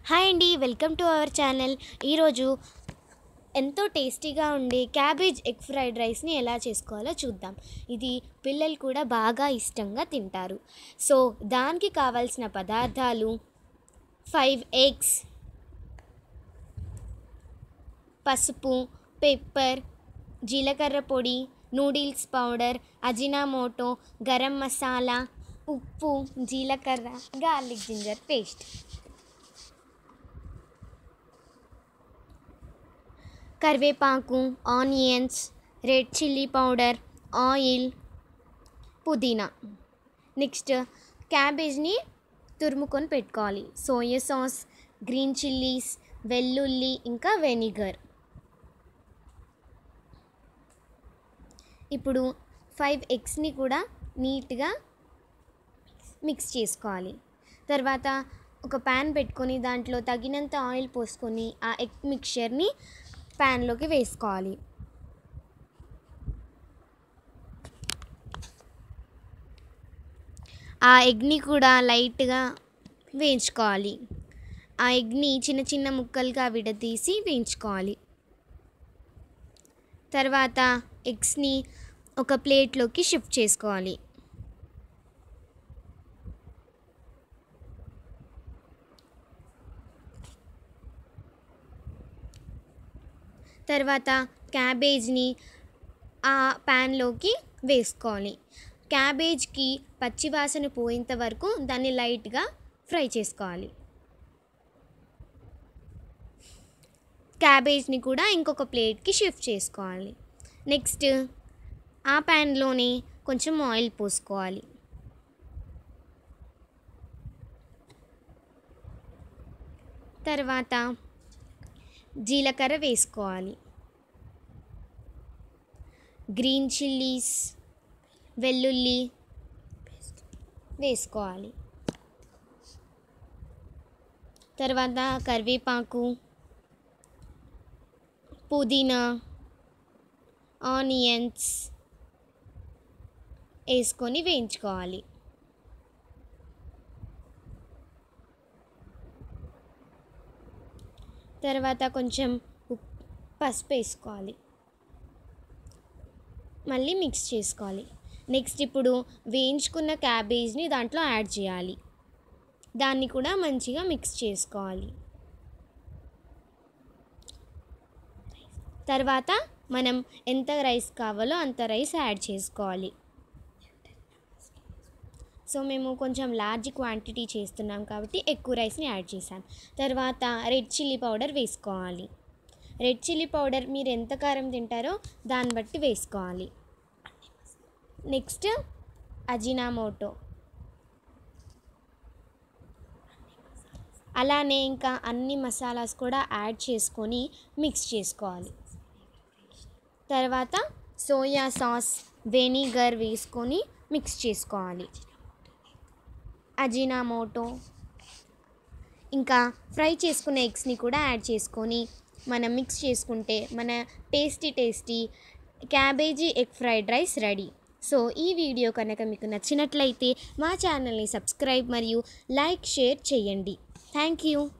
hi అండి welcome to our channel ఈరోజు ఎంతో టేస్టీగా ఉండే క్యాబేజ్ ఎగ్ ఫ్రైడ్ రైస్ని ఎలా చేసుకోవాలో చూద్దాం ఇది పిల్లలు కూడా బాగా ఇష్టంగా తింటారు సో దానికి కావాల్సిన పదార్థాలు ఫైవ్ ఎగ్స్ పసుపు పెప్పర్ జీలకర్ర పొడి noodles powder ajinomoto garam masala ఉప్పు జీలకర్ర గార్లిక్ జింజర్ పేస్ట్ కరివేపాకు onions red chilli powder oil పుదీనా నెక్స్ట్ క్యాబేజ్ని తురుముకొని పెట్టుకోవాలి సోయా సాస్ గ్రీన్ చిల్లీస్ వెల్లుల్లి ఇంకా వెనిగర్ ఇప్పుడు ఫైవ్ ఎగ్స్ని కూడా నీట్గా మిక్స్ చేసుకోవాలి తర్వాత ఒక ప్యాన్ పెట్టుకొని దాంట్లో తగినంత ఆయిల్ పోసుకొని ఆ ఎగ్ మిక్చర్ని ప్యాన్లోకి వేసుకోవాలి ఆ ఎగ్ని కూడా లైట్గా వేయించుకోవాలి ఆ ఎగ్ని చిన్న చిన్న ముక్కలుగా విడదీసి వేయించుకోవాలి తర్వాత ఎగ్స్ని ఒక ప్లేట్లోకి షిఫ్ట్ చేసుకోవాలి తర్వాత క్యాబేజ్ని ఆ ప్యాన్లోకి వేసుకోవాలి క్యాబేజ్కి పచ్చివాసన పోయేంత వరకు దాన్ని లైట్గా ఫ్రై చేసుకోవాలి క్యాబేజ్ని కూడా ఇంకొక ప్లేట్కి షిఫ్ట్ చేసుకోవాలి నెక్స్ట్ ఆ ప్యాన్లోనే కొంచెం ఆయిల్ పోసుకోవాలి తర్వాత జీలకర్ర వేసుకోవాలి గ్రీన్ చిల్లీస్ వెల్లుల్లి వేసుకోవాలి తర్వాత కరివేపాకు పుదీనా ఆనియన్స్ వేసుకొని వేయించుకోవాలి తర్వాత కొంచెం ఉప్ పసుపు వేసుకోవాలి మళ్ళీ మిక్స్ చేసుకోవాలి నెక్స్ట్ ఇప్పుడు వేయించుకున్న క్యాబేజ్ని దాంట్లో యాడ్ చేయాలి దాన్ని కూడా మంచిగా మిక్స్ చేసుకోవాలి తర్వాత మనం ఎంత రైస్ కావాలో అంత రైస్ యాడ్ చేసుకోవాలి సో మేము కొంచెం లార్జ్ క్వాంటిటీ చేస్తున్నాం కాబట్టి ఎక్కువ రైస్ని యాడ్ చేసాం తర్వాత రెడ్ చిల్లీ పౌడర్ వేసుకోవాలి రెడ్ చిల్లీ పౌడర్ మీరు ఎంత కారం తింటారో దాన్ని బట్టి వేసుకోవాలి నెక్స్ట్ అజినామోటో అలానే ఇంకా అన్ని మసాలాస్ కూడా యాడ్ చేసుకొని మిక్స్ చేసుకోవాలి తర్వాత సోయా సాస్ వెనిగర్ వేసుకొని మిక్స్ చేసుకోవాలి అజినామోటో ఇంకా ఫ్రై చేసుకున్న ఎగ్స్ని కూడా యాడ్ చేసుకొని మనం మిక్స్ చేసుకుంటే మన tasty tasty cabbage egg fried rice ready so ఈ వీడియో కనుక మీకు నచ్చినట్లయితే మా ఛానల్ని సబ్స్క్రైబ్ మరియు లైక్ షేర్ చేయండి థ్యాంక్ యూ